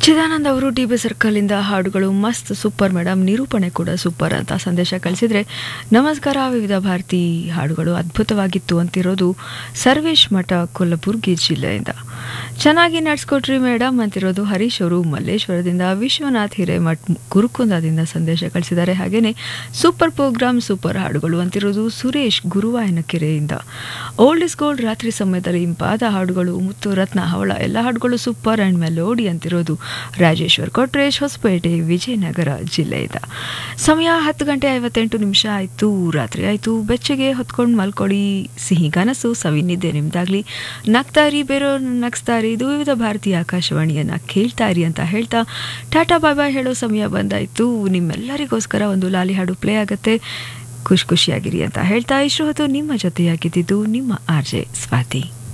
ಚಿದಾನಂದ್ ಅವರು T B ಸರ್ಕಲಿಂದ ಹಾಡುಗಳು ಮಸ್ತ್ ಸೂಪರ್ ಮೇಡಮ್ ನಿರೂಪಣೆ ಕೂಡ ಸೂಪರ್ ಅಂತ ಸಂದೇಶ ಕಳಿಸಿದ್ರೆ ನಮಸ್ಕಾರ ವಿವಿಧ ಭಾರತಿ ಹಾಡುಗಳು ಅದ್ಭುತವಾಗಿತ್ತು ಅಂತಿರೋದು ಸರ್ವೇಶ್ ಮಠ ಕೊಲ್ಲಬುರ್ಗಿ ಜಿಲ್ಲೆಯಿಂದ ಚೆನ್ನಾಗಿ ನಡೆಸ್ಕೊಟ್ರಿ ಮೇಡಮ್ ಅಂತಿರೋದು ಹರೀಶ್ ಅವರು ಮಲ್ಲೇಶ್ವರದಿಂದ ವಿಶ್ವನಾಥ್ ಹಿರೇಮಠ್ ಗುರುಕುಂದದಿಂದ ಸಂದೇಶ ಕಳಿಸಿದ್ದಾರೆ ಹಾಗೇನೆ ಸೂಪರ್ ಪ್ರೋಗ್ರಾಮ್ ಸೂಪರ್ ಹಾಡುಗಳು ಅಂತಿರೋದು ಸುರೇಶ್ ಗುರುವಾಯನಕೆರೆಯಿಂದ ಓಲ್ಡ್ ಇಸ್ ಗೋಲ್ಡ್ ರಾತ್ರಿ ಸಮಯದಲ್ಲಿ ಇಂಪಾದ ಹಾಡುಗಳು ಮುತ್ತು ರತ್ನ ಹವಳ ಎಲ್ಲ ಹಾಡುಗಳು ಸೂಪರ್ ಆ್ಯಂಡ್ ಮೆಲೋಡಿ ಅಂತಿರೋದು ರಾಜೇಶ್ವರ್ ಕೊಟ್ರೇಶ್ ಹೊಸಪೇಟೆ ವಿಜಯನಗರ ಜಿಲ್ಲೆಯಿಂದ ಸಮಯ ಹತ್ತು ಗಂಟೆ ಐವತ್ತೆಂಟು ನಿಮಿಷ ಆಯಿತು ರಾತ್ರಿ ಆಯಿತು ಬೆಚ್ಚಗೆ ಹೊತ್ಕೊಂಡು ಮಲ್ಕೊಡಿ ಸಿಹಿ ಕನಸು ಸವಿನಿದ್ದೆ ನಿಮ್ದಾಗ್ಲಿ ನಗ್ತಾರಿ ಬೇರೋ ನಗ್ಸ್ತಾರಿ ಇದು ವಿವಿಧ ಭಾರತೀಯ ಆಕಾಶವಾಣಿಯನ್ನ ಕೇಳ್ತಾರಿ ಅಂತ ಹೇಳ್ತಾ ಟಾಟಾ ಬಾಯ್ ಬಾಯ್ ಹೇಳೋ ಸಮಯ ಬಂದಾಯಿತು ನಿಮ್ಮೆಲ್ಲರಿಗೋಸ್ಕರ ಒಂದು ಲಾಲಿ ಹಾಡು ಪ್ಲೇ ಆಗತ್ತೆ ಖುಷಿ ಖುಷಿಯಾಗಿರಿ ಅಂತ ಹೇಳ್ತಾ ಇಷ್ಟು ಹೊತ್ತು ನಿಮ್ಮ ಜೊತೆಯಾಗಿದ್ದಿದ್ದು ನಿಮ್ಮ ಆರ್ ಜೆ ಸ್ವಾತಿ